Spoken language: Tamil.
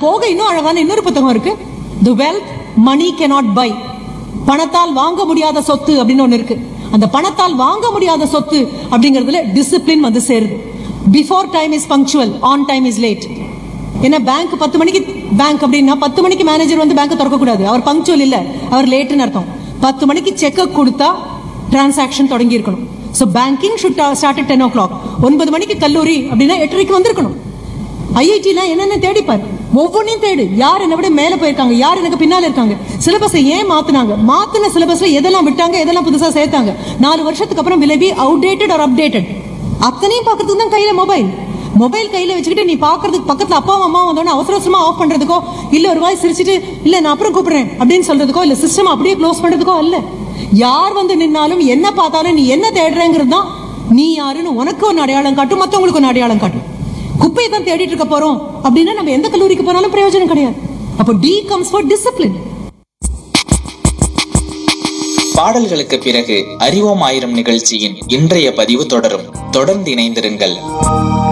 போக இன்னும் அழகான இன்னொரு புத்தகம் இருக்கு the wealth money cannot by பணத்தால் வாங்க முடியாத சொத்து அப்படின்னு ஒண்ணு இருக்கு அந்த பணத்தால் வாங்க முடியாத சொத்து அப்படிங்கறதுல டிசிப்ளின் வந்து சேருது before time is punctual on time is late ஏன்னா பேங்க் பத்து மணிக்கு பேங்க் அப்படின்னா பத்து மணிக்கு மேனேஜர் வந்து பேங்க் திறக்க கூடாது அவர் பங்க்சுவல் இல்ல அவர் லேட்டுன்னு அர்த்தம் பத்து மணிக்கு செக் கொடுத்தா டிரான்சாக்ஷன் தொடங்கி இருக்கணும் so banking should start at ten o'clock ஒன்பது மணிக்கு கல்லூரி அப்படின்னா எட்டரைக்கு வந்திருக்கணும் ஐஐடிலாம் என்னென்ன தேடிப்பார் ஒவ்வொன்றையும் தேடு யார் என்னை விட மேல போயிருக்காங்க யார் எனக்கு பின்னால இருக்காங்க சிலபஸை ஏன் மாத்துனாங்க மாத்துன சிலபஸ்ல எதெல்லாம் விட்டாங்க எதெல்லாம் புதுசா சேர்த்தாங்க நாலு வருஷத்துக்கு அப்புறம் விலவி அவுடேட்டட் ஆர் அப்டேட்டட் அத்தனையும் பார்க்கறதுக்கு தான் கையில மொபைல் மொபைல் கையில வச்சுக்கிட்டு நீ பாக்குறதுக்கு பக்கத்துல அப்பாவும் அம்மா வந்தோடனே அவசர அவசரமா ஆஃப் பண்றதுக்கோ இல்ல ஒரு வாய் சிரிச்சிட்டு இல்ல நான் அப்புறம் கூப்பிடுறேன் அப்படின்னு சொல்றதுக்கோ இல்ல சிஸ்டம் அப்படியே க்ளோஸ் பண்றதுக்கோ அல்ல யார் வந்து நின்னாலும் என்ன பார்த்தாலும் நீ என்ன தேடுறேங்கிறது தான் நீ யாருன்னு உனக்கு ஒரு அடையாளம் காட்டும் மத்தவங்களுக்கு ஒரு அடையாளம் காட்டும் குப்பையை தான் தேடிட்டு இருக்க போறோம் அப்படின்னா நம்ம எந்த கல்லூரிக்கு போனாலும் பிரயோஜனம் கிடையாது அப்போ டி கம்ஸ் ஃபார் டிசிப்ளின் பாடல்களுக்கு பிறகு அறிவோம் ஆயிரம் நிகழ்ச்சியின் இன்றைய பதிவு தொடரும் தொடர்ந்து இணைந்திருங்கள்